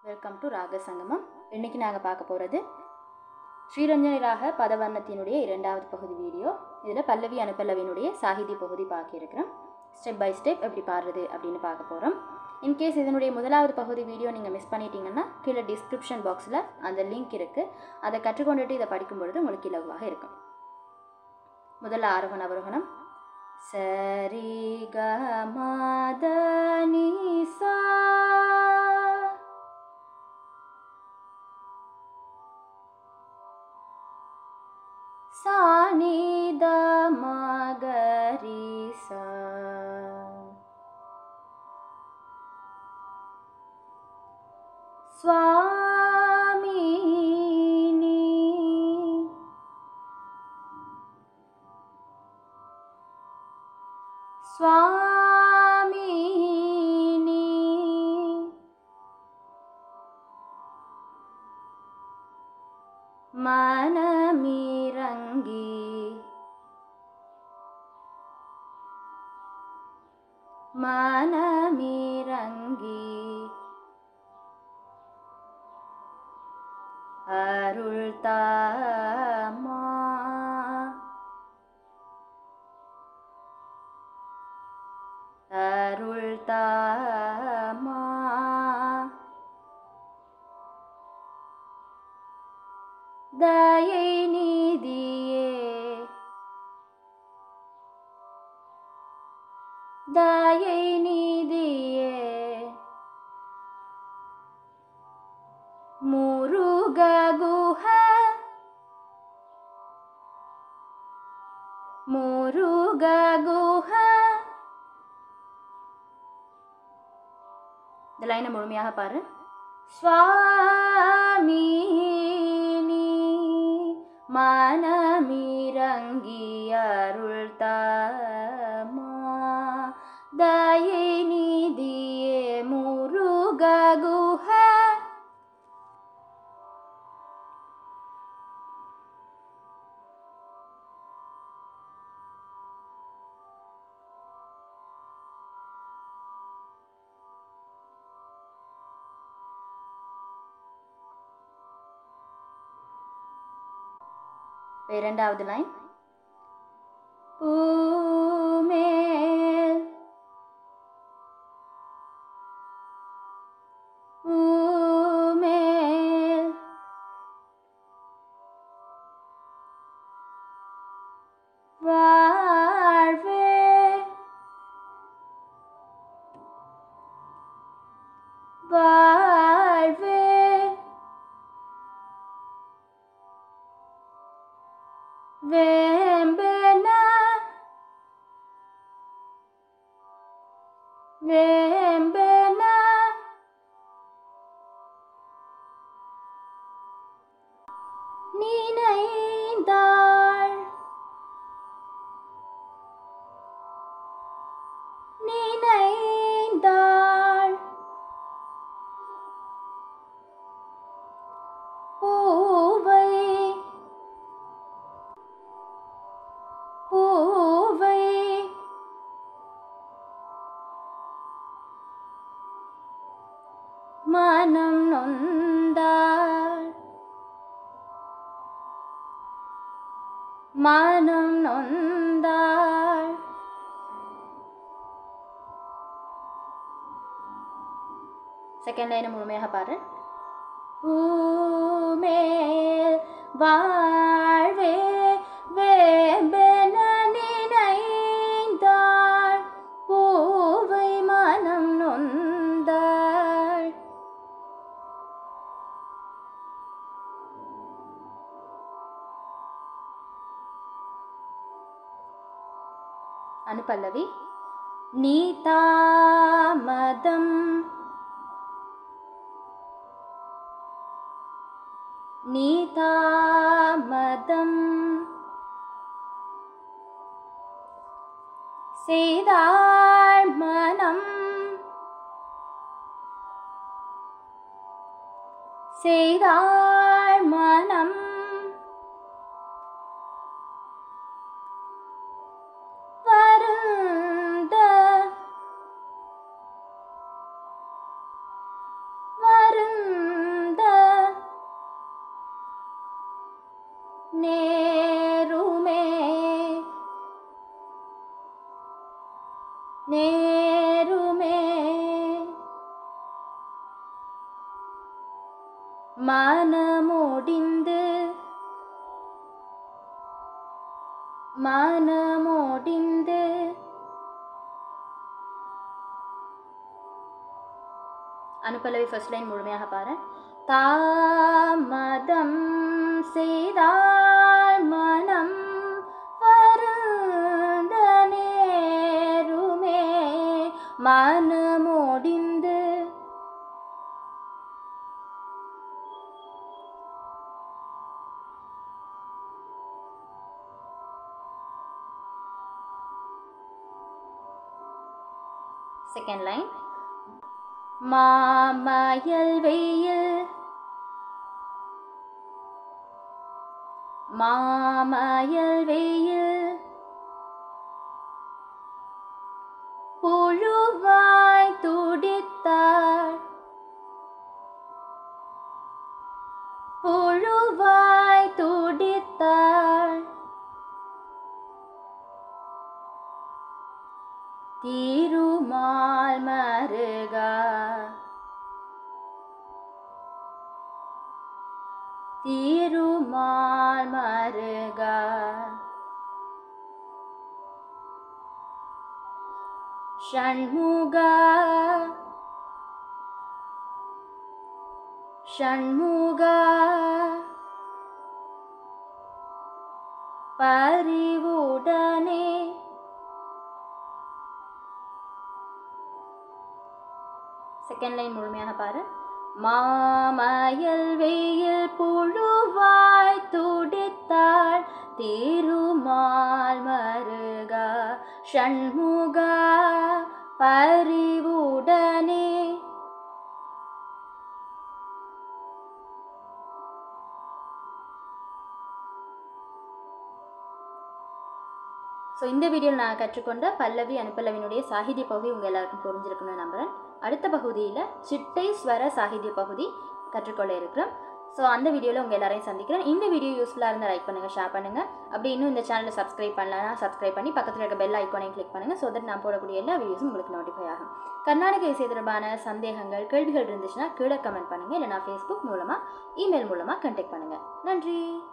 welcome to ராக சங்கமம் இன்னைக்கு நாங்கள் பார்க்க போகிறது ஸ்ரீரஞ்சனி ராக பதவர்ணத்தினுடைய இரண்டாவது பகுதி வீடியோ இதில் பல்லவி அனுப்பல்லவியினுடைய சாகித்ய பகுதி பார்க்கிருக்கிறோம் ஸ்டெப் பை ஸ்டெப் எப்படி பாடுறது அப்படின்னு பார்க்க போகிறோம் இன்கேஸ் இதனுடைய முதலாவது பகுதி வீடியோ நீங்கள் மிஸ் பண்ணிட்டீங்கன்னா கீழே டிஸ்கிரிப்ஷன் பாக்ஸில் அந்த லிங்க் இருக்குது அதை கற்றுக்கொண்டுட்டு இதை படிக்கும் பொழுது உங்களுக்கு இலகுவாக இருக்கும் முதல்ல ஆரோகண அவரோகணம் சரி க மத நி சா சாணி த மகரி சா சுவாமினி சுவாமினி மனமிரங்கி மனமிரங்கி அருள் தாமா அருள் தாமா தயை நீதியே தயை நீதியே முருக குஹ முருக குஹ இந்த லைனை முழுமையாக பாரு சுவாமினி மனமிரங்கி அருள் தாமா தயை நீதியே முருக குஹ இப்ப இரண்டாவது லைன் பூமேல் பூமேல் வாழ்வே வாழ்வே வேம்பென வேம்பென நினைந்தாள் நினைந்தாள் பூவை பூவை மனம் நொந்தாள் மனம் நொந்தாள் செகண்ட் லைனை முழுமையாக பாரு பூமேல் வாழ்வே வேம்பென நினைந்தாள் பூவை மனம் நொந்தாள் அனுபல்லவி நீதாமதம் நீதாமதம் செய்தாள் மனம் செய்தாள் மனம் வருந்த வருந்த மனமோடிந்து மனமோடிந்து அனுப்பலவி ஃபர்ஸ்ட் லைன் முழுமையாக பாரு தாமதம் செய்தால் மனம் வருந்த நேருமே மனமோடிந்து செகண்ட் லைன் மாமயல் வெயில் மாமயல் வெயில் புழுவாய் துடித்தாள் புழுவாய் துடித்தாள் திருமால் மருகா திருமால் மருகா ஷண்முகா ஷண்முகா பரிவுடனே செகண்ட் லைன் முழுமையாக பாரு மாமயல் வெயில் புழுவாய் துடித்தாள் திருமால் மருகா ஷண்முகா பரிவுடனே ஸோ இந்த வீடியோவில் நான் கற்றுக்கொண்ட பல்லவி அனுப்பல்லவினுடைய சாகித்ய பகுதி உங்கள் எல்லாருக்கும் புரிஞ்சிருக்குன்னு நம்புகிறேன் அடுத்த பகுதியில் சிட்டை ஸ்வர சாகித்ய பகுதி கற்றுக்கொள்ள இருக்கிறோம் ஸோ அந்த வீடியோவில் உங்கள் எல்லாரையும் சந்திக்கிறேன் இந்த வீடியோ யூஸ்ஃபுல்லாக இருந்தால் லைக் பண்ணுங்கள் ஷேர் பண்ணுங்கள் அப்படி இன்னும் இந்த சேனலை சப்ஸ்கிரைப் பண்ணலன்னா சப்ஸ்கிரைப் பண்ணி பக்கத்தில் இருக்க பெல் ஐக்கானையும் கிளிக் பண்ணுங்கள் ஸோ தட் நான் போடக்கூடிய எல்லா வீடியோஸும் உங்களுக்கு நோட்டிஃபை ஆகும் கர்நாடக இசை தொடர்பான சந்தேகங்கள் கேள்விகள் இருந்துச்சுன்னா கீழே கமெண்ட் பண்ணுங்கள் இல்லைனா ஃபேஸ்புக் மூலமாக இமெயில் மூலமாக கான்டாக்ட் பண்ணுங்கள் நன்றி